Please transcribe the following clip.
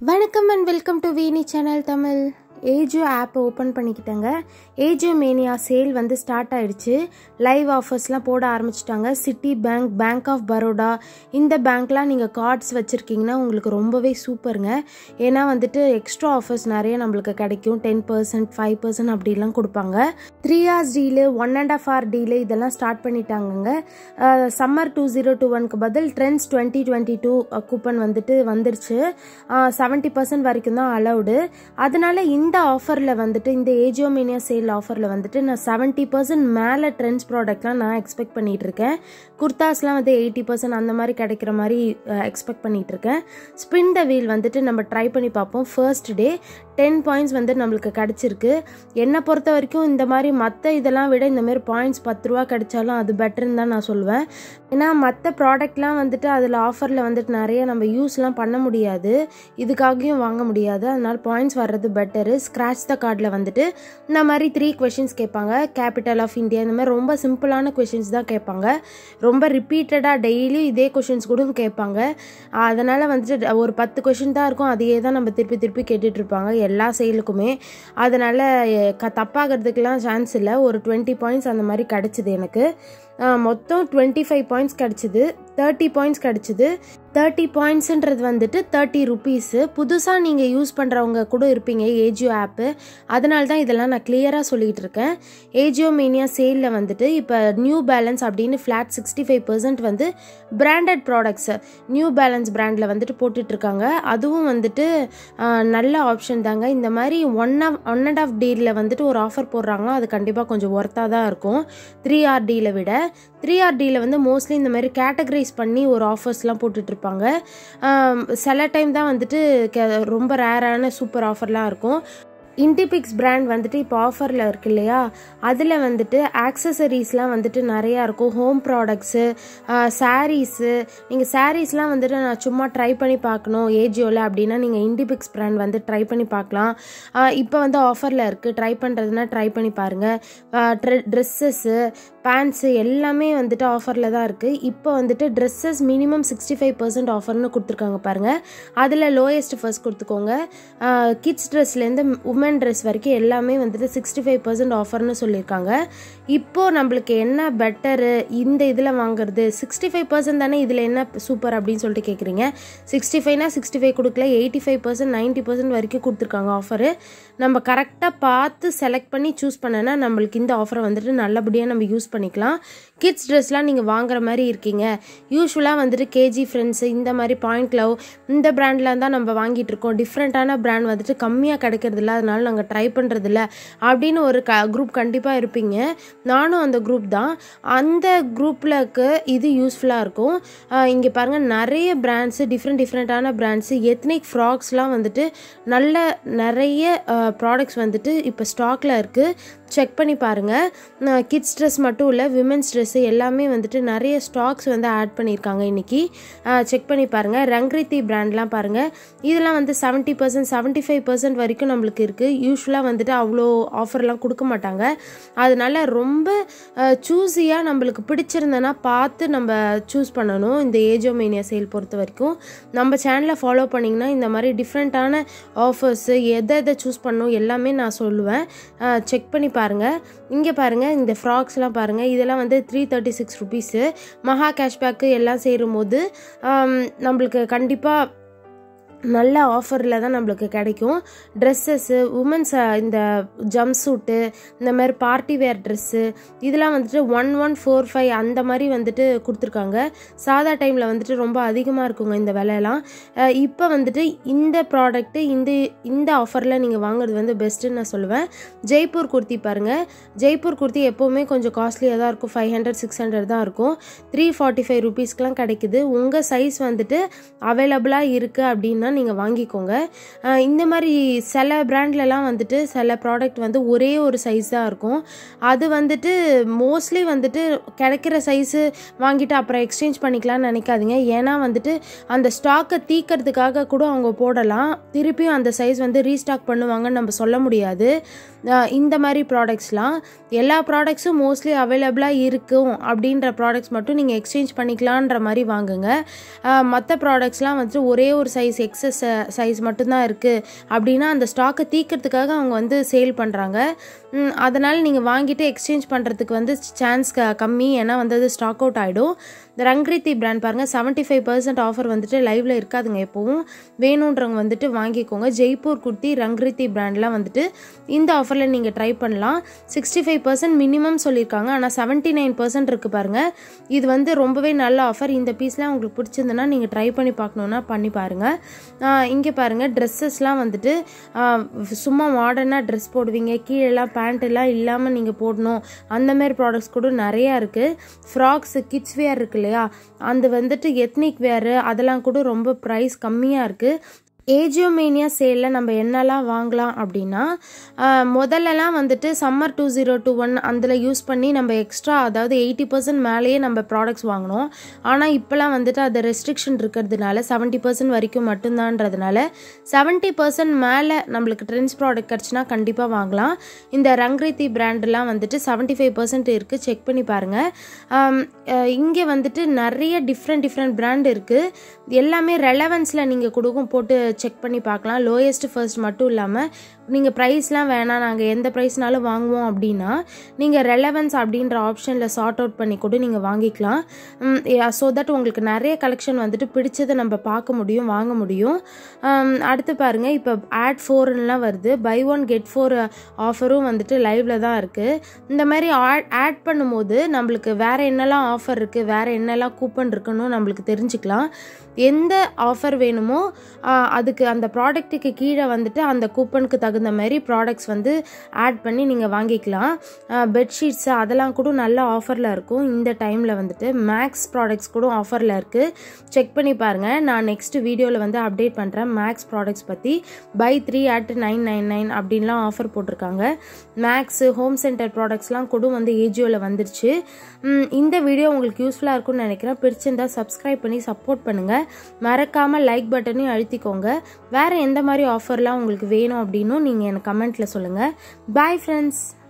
வணக்கம் and welcome to Veeni channel Tamil AJIO app open பண்ணிக்கிட்டேங்க AJIO mania sale வந்து start ஆயிடுச்சு லைவ் ஆஃபர்ஸ்லாம் போட ஆரம்பிச்சிட்டாங்க Citi bank bank of Baroda இந்த பேங்க்லாம் நீங்கள் கார்ட்ஸ் வச்சுருக்கீங்கன்னா உங்களுக்கு ரொம்பவே சூப்பருங்க ஏன்னா வந்துட்டு எக்ஸ்ட்ரா ஆஃபர்ஸ் நிறைய நம்மளுக்கு கிடைக்கும் டென் பர்சன்ட் ஃபைவ் பர்சன்ட் அப்படிலாம் கொடுப்பாங்க three hours deal one and half hour deal இதெல்லாம் ஸ்டார்ட் பண்ணிட்டாங்கங்க சம்மர் டூ ஜீரோ டூ ஒன்க்கு பதில் Trends twenty twenty two coupon வந்துட்டு வந்துருச்சு செவன்ட்டி பர்சன்ட் வரைக்கும் தான் அலௌடு அதனால இந்த ஆஃபரில் வந்துட்டு இந்த ஏஜியோமேனியா சேல் ஆஃபரில் வந்துட்டு நான் செவன்ட்டி பர்சன்ட் மேலே ட்ரெண்ட்ஸ் ப்ராடக்ட்லாம் நான் எக்ஸ்பெக்ட் பண்ணிட்டு இருக்கேன் குர்தாஸ்லாம் வந்து எயிட்டி பர்சன்ட் அந்த மாதிரி கிடைக்கிற மாதிரி எக்ஸ்பெக்ட் பண்ணிட்டு இருக்கேன் ஸ்பின் த வீல் வந்துட்டு நம்ம ட்ரை பண்ணி பார்ப்போம் ஃபர்ஸ்ட் டே டென் பாயிண்ட்ஸ் வந்து நம்மளுக்கு கிடச்சிருக்கு என்னை பொறுத்த வரைக்கும் இந்த மாதிரி மற்ற இதெல்லாம் விட இந்த மாதிரி பாயிண்ட்ஸ் பத்து ரூபா கிடைச்சாலும் அது பெட்டர்னு தான் நான் சொல்லுவேன் ஏன்னா மற்ற ப்ராடக்ட்லாம் வந்துட்டு அதில் ஆஃபரில் வந்துட்டு நிறைய நம்ம யூஸ்லாம் பண்ண முடியாது இதுக்காகவும் வாங்க முடியாது அதனால் பாயிண்ட்ஸ் வர்றது பெட்டரு ஸ்க்ராட்ச் த கார்டில் வந்துட்டு இந்த மாதிரி த்ரீ கொஷின்ஸ் கேட்பாங்க கேபிட்டல் ஆஃப் இந்தியா இந்த மாதிரி ரொம்ப சிம்பிளான கொஷின்ஸ் தான் கேட்பாங்க ரொம்ப ரிப்பீட்டடாக டெய்லி இதே கொஷின்ஸ் கூட கேட்பாங்க அதனால் வந்துட்டு ஒரு பத்து கொஷின் தான் இருக்கும் அதையே தான் நம்ம திருப்பி திருப்பி கேட்டுட்டு இருப்பாங்க எல்லா செயலுக்குமே அதனால் க தப்பாகிறதுக்கெலாம் சான்ஸ் இல்லை ஒரு டுவெண்ட்டி பாயிண்ட்ஸ் அந்த மாதிரி கிடச்சிது எனக்கு மொத்தம் டுவெண்ட்டி ஃபைவ் பாயிண்ட்ஸ் கிடச்சிது தேர்ட்டி பாயிண்ட்ஸ் கிடச்சிது தேர்ட்டி பாயிண்ட்ஸுன்றது வந்துட்டு தேர்ட்டி ருபீஸு புதுசாக நீங்கள் யூஸ் பண்ணுறவங்க கூட இருப்பீங்க ஏஜியோ ஆப்பு அதனால தான் இதெல்லாம் நான் கிளியராக சொல்லிகிட்டு இருக்கேன் ஏஜியோ மீனியா சேலில் வந்துட்டு இப்போ நியூ பேலன்ஸ் அப்படின்னு ஃப்ளாட் சிக்ஸ்டி ஃபைவ் பர்சன்ட் வந்து பிராண்டட் ப்ராடக்ட்ஸு நியூ பேலன்ஸ் பிராண்டில் வந்துட்டு போட்டுட்ருக்காங்க அதுவும் வந்துட்டு நல்ல ஆப்ஷன் தாங்க இந்த மாதிரி one half one and half டேயில் வந்துட்டு ஒரு ஆஃபர் போடுறாங்களோ அது கண்டிப்பாக கொஞ்சம் ஒர்த்தாக தான் இருக்கும் த்ரீ ஆர் டீல விட த்ரீ ஆர் டீல வந்து மோஸ்ட்லி இந்த மாதிரி கேட்டகரைஸ் பண்ணி ஒரு ஆஃபர்ஸ்லாம் போட்டுட்ருப்பாங்க சில டைம் தான் வந்துட்டு ரொம்ப ரேரான சூப்பர் ஆஃபர்லாம் இருக்கும் இன்டிபிக்ஸ் பிராண்ட் வந்துட்டு இப்போ ஆஃபரில் இருக்கு இல்லையா அதில் வந்துட்டு ஆக்சசரிஸ்லாம் வந்துட்டு நிறையா இருக்கும் ஹோம் ப்ராடக்ட்ஸு சாரீஸு நீங்கள் சாரீஸ்லாம் வந்துட்டு நான் சும்மா ட்ரை பண்ணி பார்க்கணும் ஏஜியோவில் அப்படின்னா நீங்கள் இண்டிபிக்ஸ் பிராண்ட் வந்து ட்ரை பண்ணி பார்க்கலாம் இப்போ வந்து ஆஃபரில் இருக்குது ட்ரை பண்ணுறதுனா ட்ரை பண்ணி பாருங்கள் ட்ரெஸ்ஸஸ்ஸு பேண்ட்ஸு எல்லாமே வந்துட்டு ஆஃபரில் தான் இருக்குது இப்போ வந்துட்டு dresses minimum sixty five percent ஆஃபர்னு கொடுத்துருக்காங்க பாருங்கள் அதில் லோயஸ்ட் ஃபர்ஸ்ட் கொடுத்துக்கோங்க கிட்ஸ் ட்ரெஸ்லேருந்து உமன் ட்ரெஸ் வரைக்கும் எல்லாமே வந்துட்டு சிக்ஸ்டி ஃபைவ் பர்சன்ட் ஆஃபர்னு சொல்லியிருக்காங்க இப்போது நம்மளுக்கு என்ன பெட்டரு இந்த இதில் வாங்குறது சிக்ஸ்டி ஃபைவ் பர்சன்ட் தானே இதில் என்ன சூப்பர் அப்படின்னு சொல்லிட்டு கேட்குறீங்க சிக்ஸ்டி ஃபைவ்னா சிக்ஸ்டி ஃபைவ் கொடுக்கல eighty five percent ninety percent வரைக்கும் கொடுத்துருக்காங்க ஆஃபரு நம்ம கரெக்டாக பார்த்து செலக்ட் பண்ணி சூஸ் பண்ணனா நம்மளுக்கு இந்த ஆஃபரை வந்துட்டு நல்லபடியாக நம்ம யூஸ் பண்ணிக்கலாம் கிட்ஸ் ட்ரெஸ்லாம் நீங்கள் வாங்குற மாதிரி இருக்கீங்க யூஸ்வலாக வந்துட்டு கேஜி ஃப்ரெண்ட்ஸு இந்த மாதிரி பாயிண்ட் லவ் இந்த பிராண்டில் தான் நம்ம வாங்கிட்டு இருக்கோம் டிஃப்ரெண்ட்டான பிராண்ட் வந்துட்டு கம்மியாக கிடைக்கிறது இல்லை அதனால நாங்கள் ட்ரை பண்ணுறதில்ல அப்படின்னு ஒரு க குரூப் கண்டிப்பாக இருப்பீங்க நானும் அந்த குரூப் தான் அந்த குரூப்பில்க்கு இது யூஸ்ஃபுல்லாக இருக்கும் இங்கே பாருங்கள் நிறைய பிராண்ட்ஸு டிஃப்ரெண்ட் டிஃப்ரெண்ட்டான பிராண்ட்ஸு எத்னிக் ஃப்ராக்ஸ்லாம் வந்துட்டு நல்ல நிறைய ப்ராடக்ட்ஸ் வந்துட்டு இப்போ ஸ்டாக்கில் இருக்குது செக் பண்ணி பாருங்கள் கிட்ஸ் ட்ரெஸ் மட்டும் இல்லை விமென்ஸ் ட்ரெஸ்ஸு எல்லாமே வந்துட்டு நிறைய ஸ்டாக்ஸ் வந்து ஆட் பண்ணியிருக்காங்க இன்றைக்கி செக் பண்ணி பாருங்கள் ரங்ரித்தி பிராண்ட்லாம் பாருங்கள் இதெல்லாம் வந்து seventy percent seventy five percent வரைக்கும் நம்மளுக்கு இருக்குது யூஸ்வலாக வந்துட்டு அவ்வளோ ஆஃபர்லாம் கொடுக்க மாட்டாங்க அதனால ரொம்ப சூஸியாக நம்மளுக்கு பிடிச்சிருந்தனா பார்த்து நம்ம சூஸ் பண்ணணும் இந்த ஏஜோமேனியா சேல் பொறுத்த வரைக்கும் நம்ம சேனலை ஃபாலோ பண்ணிங்கன்னா இந்த மாதிரி டிஃப்ரெண்ட்டான ஆஃபர்ஸு எதை எதை சூஸ் பண்ணணும் எல்லாமே நான் சொல்லுவேன் செக் பண்ணி பாருங்கள் இங்கே பாருங்கள் இந்த ஃப்ராக்ஸ்லாம் பாருங்கள் இதெல்லாம் வந்து த்ரீ தேர்ட்டி சிக்ஸ் ருபீஸு மகா கேஷ்பேக்கு எல்லாம் சேரும் போது நம்மளுக்கு கண்டிப்பாக நல்ல ஆஃபரில் தான் நம்மளுக்கு கிடைக்கும் ட்ரெஸ்ஸஸ்ஸு உமன்ஸ் இந்த ஜம்ப் சூட்டு இந்த மாதிரி பார்ட்டி வேர் ட்ரெஸ்ஸு இதெல்லாம் வந்துட்டு ஒன் ஒன் ஃபோர் ஃபைவ் அந்த மாதிரி வந்துட்டு கொடுத்துருக்காங்க சாதா டைமில் வந்துட்டு ரொம்ப அதிகமாக இருக்குங்க இந்த விலையெல்லாம் இப்போ வந்துட்டு இந்த ப்ராடக்ட்டு இந்த இந்த ஆஃபரில் நீங்கள் வாங்குறது வந்து பெஸ்ட்டுன்னு நான் சொல்லுவேன் ஜெய்ப்பூர் குர்த்தி பாருங்கள் ஜெய்ப்பூர் குர்த்தி எப்போவுமே கொஞ்சம் காஸ்ட்லியாக தான் இருக்கும் ஃபைவ் ஹண்ட்ரட் சிக்ஸ் ஹண்ட்ரட் தான் இருக்கும் த்ரீ ஃபார்ட்டி ஃபைவ் ருபீஸ்க்கெலாம் கிடைக்குது உங்கள் சைஸ் வந்துட்டு அவைலபிளாக இருக்குது அப்படின்னா நீங்கள் வாங்கிக்கோங்க இந்த மாதிரி சில பிராண்ட்லலாம் வந்துட்டு சில ப்ராடக்ட் வந்து ஒரே ஒரு சைஸ் தான் இருக்கும் அது வந்துட்டு மோஸ்ட்லி வந்துட்டு கிடைக்கிற சைஸு வாங்கிட்டு அப்புறம் எக்ஸ்சேஞ்ச் பண்ணிக்கலாம்னு நினைக்காதீங்க ஏன்னா வந்துட்டு அந்த ஸ்டாக்கை தீக்கிறதுக்காக கூட அவங்க போடலாம் திருப்பியும் அந்த சைஸ் வந்து ரீஸ்டாக் பண்ணுவாங்கன்னு நம்ம சொல்ல முடியாது இந்த மாதிரி ப்ராடக்ட்ஸ்லாம் எல்லா ப்ராடக்ட்ஸும் மோஸ்ட்லி அவைலபிளாக இருக்கும் அப்படின்ற ப்ராடக்ட்ஸ் மட்டும் நீங்கள் எக்ஸ்சேஞ்ச் பண்ணிக்கலான்ற மாதிரி வாங்குங்க மற்ற ப்ராடக்ட்ஸ்லாம் வந்துட்டு ஒரே ஒரு சைஸ் எக்ஸல் எக்ஸஸ் சைஸ் மட்டும்தான் இருக்குது அப்படின்னா அந்த ஸ்டாக்கை தீக்கிறதுக்காக அவங்க வந்து சேல் பண்ணுறாங்க அதனால் நீங்கள் வாங்கிட்டு எக்ஸ்சேஞ்ச் பண்ணுறதுக்கு வந்து சான்ஸ் க கம்மி ஏன்னா வந்து அது ஸ்டாக் அவுட் ஆகிடும் இந்த ரங்க்ரீத்தி பிராண்ட் பாருங்கள் செவன்ட்டி ஃபைவ் பர்சன்ட் ஆஃபர் வந்துட்டு லைவில் இருக்காதுங்க எப்போவும் வேணுன்றவங்க வந்துட்டு வாங்கிக்கோங்க ஜெய்ப்பூர் குர்த்தி ரங்க்ரீத்தி பிராண்ட்லாம் வந்துட்டு இந்த ஆஃபரில் நீங்கள் ட்ரை பண்ணலாம் சிக்ஸ்டி ஃபைவ் பர்சன்ட் மினிமம் சொல்லியிருக்காங்க ஆனால் செவன்ட்டி நைன் பர்சன்ட் இருக்குது பாருங்கள் இது வந்து ரொம்பவே நல்ல ஆஃபர் இந்த பீஸ்லாம் உங்களுக்கு பிடிச்சிருந்துன்னா நீங்கள் ட்ரை பண்ணி பார்க்கணுன்னா பண்ணி பாருங்கள் இங்கே பாருங்கள் ட்ரெஸ்ஸஸ்லாம் வந்துட்டு சும்மா மாடர்னாக ட்ரெஸ் போடுவீங்க கீழெல்லாம் பேண்ட் எல்லாம் இல்லாமல் நீங்கள் போடணும் அந்த மாதிரி ப்ராடக்ட்ஸ் கூட நிறையா இருக்குது ஃப்ராக்ஸு கிட்ஸ் வேர் இருக்கு இல்லையா அந்த வந்துட்டு எத்னிக் வேரு அதெல்லாம் கூட ரொம்ப ப்ரைஸ் கம்மியாக இருக்குது ஏஜியோமேனியா சேலில் நம்ம என்னெல்லாம் வாங்கலாம் அப்படின்னா முதல்லலாம் வந்துட்டு summer two zero two one அதில் யூஸ் பண்ணி நம்ம எக்ஸ்ட்ரா அதாவது எயிட்டி பர்சன்ட் மேலேயே நம்ம ப்ராடக்ட்ஸ் வாங்கினோம் ஆனால் இப்போலாம் வந்துட்டு அது ரெஸ்ட்ரிக்ஷன் இருக்கிறதுனால செவன்ட்டி பர்சன்ட் வரைக்கும் மட்டும்தான்றதுனால செவன்ட்டி பர்சன்ட் மேலே நம்மளுக்கு ட்ரெண்ட்ஸ் ப்ராடக்ட் கிடச்சுன்னா கண்டிப்பாக வாங்கலாம் இந்த ரங்ரீத்தி பிராண்டெலாம் வந்துட்டு செவன்ட்டி ஃபைவ் பர்சன்ட் இருக்குது செக் பண்ணி பாருங்கள் இங்கே வந்துட்டு நிறைய டிஃப்ரெண்ட் டிஃப்ரெண்ட் பிராண்ட் இருக்குது எல்லாமே ரெலவன்ஸில் நீங்கள் கொடுக்கும் போட்டு செக் பண்ணி பார்க்கலாம் லோயஸ்ட் ஃபர்ஸ்ட் மட்டும் இல்லாமல் நீங்கள் ப்ரைஸ்லாம் வேணாம் நாங்கள் எந்த ப்ரைஸ்னாலும் வாங்குவோம் அப்படின்னா நீங்கள் ரெலவன்ஸ் அப்படின்ற ஆப்ஷனில் சார்ட் அவுட் பண்ணி கூட நீங்கள் வாங்கிக்கலாம் ஸோ தட் உங்களுக்கு நிறைய கலெக்ஷன் வந்துட்டு பிடிச்சதை நம்ம பார்க்க முடியும் வாங்க முடியும் அடுத்து பாருங்கள் இப்போ ஆட் ஃபோர்லாம் வருது பை ஒன் கெட் ஃபோர் ஆஃபரும் வந்துட்டு லைவில் தான் இருக்குது இந்த மாதிரி ஆட் ஆட் பண்ணும்போது நம்மளுக்கு வேறு என்னெல்லாம் ஆஃபர் இருக்குது வேறு என்னெல்லாம் கூப்பன் இருக்குன்னு நம்மளுக்கு தெரிஞ்சுக்கலாம் எந்த ஆஃபர் வேணுமோ அதுக்கு அந்த ப்ராடக்ட்டுக்கு கீழே வந்துட்டு அந்த கூப்பனுக்கு தகுந்த மாதிரி ப்ராடக்ட்ஸ் வந்து ஆட் பண்ணி நீங்கள் வாங்கிக்கலாம் பெட்ஷீட்ஸு அதெல்லாம் கூட நல்ல ஆஃபரில் இருக்கும் இந்த டைமில் வந்துட்டு மேக்ஸ் ப்ராடக்ட்ஸ் கூட ஆஃபரில் இருக்குது செக் பண்ணி பாருங்கள் நான் நெக்ஸ்ட் வீடியோவில் வந்து அப்டேட் பண்ணுறேன் மேக்ஸ் ப்ராடக்ட்ஸ் பற்றி buy three at nine nine nine அப்படின்லாம் ஆஃபர் போட்டிருக்காங்க மேக்ஸு ஹோம் சென்டர் ப்ராடக்ட்ஸ்லாம் கூட வந்து ஏஜியோவில் வந்துருச்சு இந்த வீடியோ உங்களுக்கு யூஸ்ஃபுல்லாக இருக்கும்னு நினைக்கிறேன் பிடிச்சிருந்தா சப்ஸ்கிரைப் பண்ணி சப்போர்ட் பண்ணுங்கள் மறக்காமல் லைக் பட்டனையும் அழுத்திக்கோங்க வேறு எந்த மாதிரி ஆஃபர்லாம் உங்களுக்கு வேணும் அப்படின்னும் நீங்கள் எனக்கு கமெண்ட்டில் சொல்லுங்கள் பாய் ஃப்ரெண்ட்ஸ்